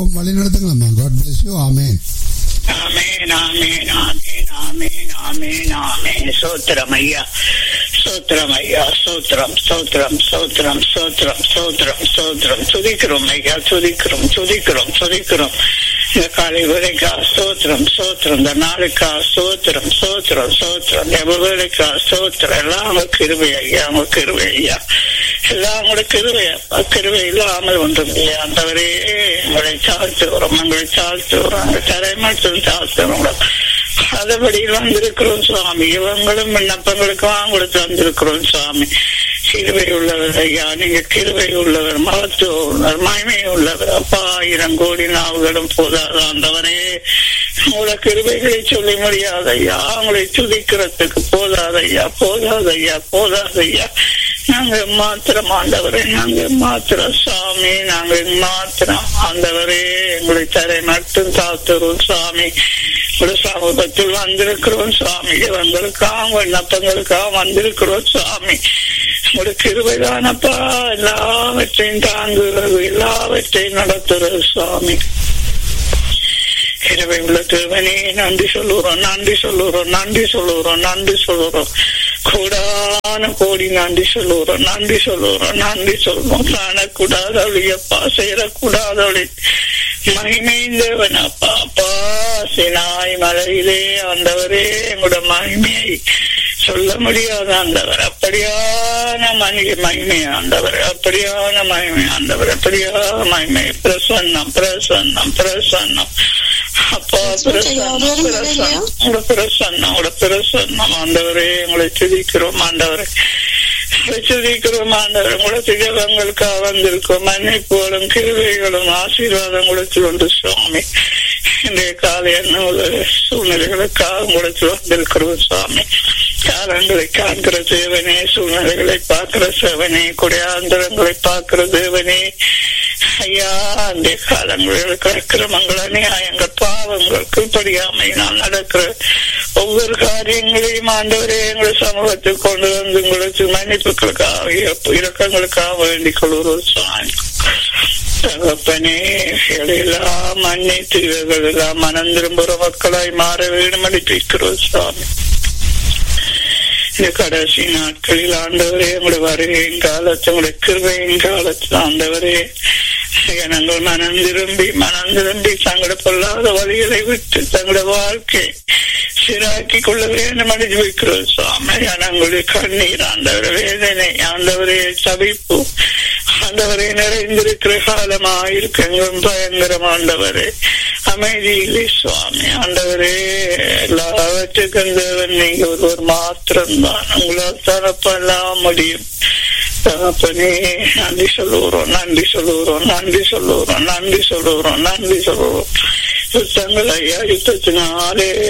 வழி நடத்துங்களா God bless you amen amen amen amen amen amen amen சோத்திரம் ஐயா சோத்திரம் ஐயா சோத்திரம் சோத்திரம் சோத்திரம் சோத்திரம் சோத்திரம் சோத்திரம் துதிக்கிறோம் ஐயா துதிக்கிறோம் துதிக்கிறோம் துதிக்கிறோம் இந்த காலை வரைக்கா சோத்திரம் சோத்திரம் இந்த நாளுக்கா சோத்திரம் சோத்திரம் சோத்திரம் எவ்வளவுக்கா சோத்திரம் எல்லாம் உங்க கிருவை ஐயா உங்க கிருவை ஐயா எல்லாம் உங்களோட கிருவை அப்பா கிருவை இல்லாமல் ஒன்றும் இல்லை அந்தவரே உங்களை தாழ்த்துகிறோம் உங்களை தாழ்த்துகிறோம் அந்த தரை மட்டும் தாழ்த்துகிறோம் அதபடியில் வந்திருக்கிறோம் சுவாமி இவங்களும் விண்ணப்பங்களுக்கும் கொடுத்து வந்திருக்கிறோம் சுவாமி கிருவை உள்ளவர் ஐயா நீங்க கிருவை உள்ளவர் மகத்துவ உள்ளவர் மகிமை உள்ளவர் அப்பா ஆயிரம் கோடி நாவுகளும் போதாது ஆண்டவரே உங்களோட கிருபைகளை சொல்லி முடியாத ஐயா உங்களை துதிக்கிறதுக்கு போதாத ஐயா போதாத ஐயா போதாத ஐயா நாங்க மாத்திரம் ஆண்டவரே நாங்க மாத்திரம் சாமி நாங்க மாத்திரம் ஆண்டவரே எங்களை தரை மட்டும் தாத்துறோம் சாமி ஒரு சமூகத்தில் வந்திருக்கிறோம் சுவாமி இவங்களுக்காக விண்ணப்பங்களுக்காக வந்திருக்கிறோம் சுவாமி ஒரு கிருபைதானப்பா எல்லாவற்றையும் தாங்குகிறது எல்லாவற்றையும் நடத்துறது சுவாமி கிருபை உள்ள தேவனே நன்றி சொல்லுறோம் நன்றி சொல்லுறோம் நன்றி சொல்லுறோம் நன்றி சொல்லுறோம் கூடான கோடி நன்றி சொல்லுறோம் நன்றி சொல்லுறோம் நன்றி சொல்லுவோம் காணக்கூடாதவளியப்பா சேரக்கூடாதவளி மகிமைந்தவன் அப்பா அப்பா சினாய் மலையிலே ஆண்டவரே எங்களோட மகிமையை சொல்ல முடியாத ஆண்டவர் அப்படியான மனித மகிமை ஆண்டவர் அப்படியான மகிமை ஆண்டவர் அப்படியான மகிமை பிரசன்னம் பிரசன்னம் பிரசன்னம் அப்பா பிரசன்னம் பிரசன்னம் உங்களோட பிரசன்னம் உங்களோட பிரசன்னம் ஆண்டவரே உங்களை துதிக்கிறோம் ஆண்டவரே துதிக்கிறோம் ஆண்டவர் உங்களோட ஜபங்களுக்காக வந்திருக்கோம் மன்னிப்புகளும் கிருவைகளும் ஆசீர்வாதம் கொடுத்து கொண்டு சுவாமி இன்றைய காலை என்ன சூழ்நிலைகளுக்காக கொடுத்து வந்திருக்கிறோம் சுவாமி காலங்களை காண்கிற தேவனே சூழ்நிலைகளை பார்க்கிற சேவனே குடையாந்திரங்களை பார்க்கிற தேவனே ஐயா அந்த காலங்களுக்கு அக்கிரமங்கள் அநியாயங்கள் பாவங்களுக்கு படியாமை நான் நடக்கிற ஒவ்வொரு காரியங்களையும் ஆண்டவரே எங்களை சமூகத்தில் கொண்டு வந்து உங்களுக்கு மன்னிப்புகளுக்காக இறக்கங்களுக்காக வேண்டிக் கொள்கிறோம் சுவாமி தகப்பனே எல்லாம் மன்னித்து இவர்கள் எல்லாம் மனம் திரும்புகிற மக்களாய் மாற வேண்டும் அடிப்பிக்கிறோம் சுவாமி இந்த கடைசி நாட்களில் ஆண்டவரே உங்களுடைய வருகையின் காலத்து உங்களுடைய கிருவையின் காலத்தில் ஆண்டவரே ஜனங்கள் மனம் திரும்பி மனம் திரும்பி தங்களோட பொல்லாத வழிகளை விட்டு தங்களோட வாழ்க்கை சீராக்கி கொள்ள வேண்டும் அடைஞ்சு வைக்கிறோம் சுவாமி ஜனங்களுடைய கண்ணீர் ஆண்டவர் வேதனை ஆண்டவரே தவிப்பு ஆண்டவரை நிறைந்திருக்கிற காலமா இருக்கெங்கும் பயங்கரம் ஆண்டவரே அமைதி இல்லை சுவாமி ஆண்டவரே எல்லாவற்றுக்கும் தேவன் நீங்க ஒருவர் மாத்திரம்தான் உங்களால் தரப்பெல்லாம் முடியும் தகப்பனே நன்றி சொல்லுகிறோம் நன்றி சொல்லுகிறோம் நன்றி சொல்லுகிறோம் நன்றி சொல்லுகிறோம் நன்றி சொல்லுகிறோம் யுத்தங்கள் ஐயா யுத்தத்தினாலே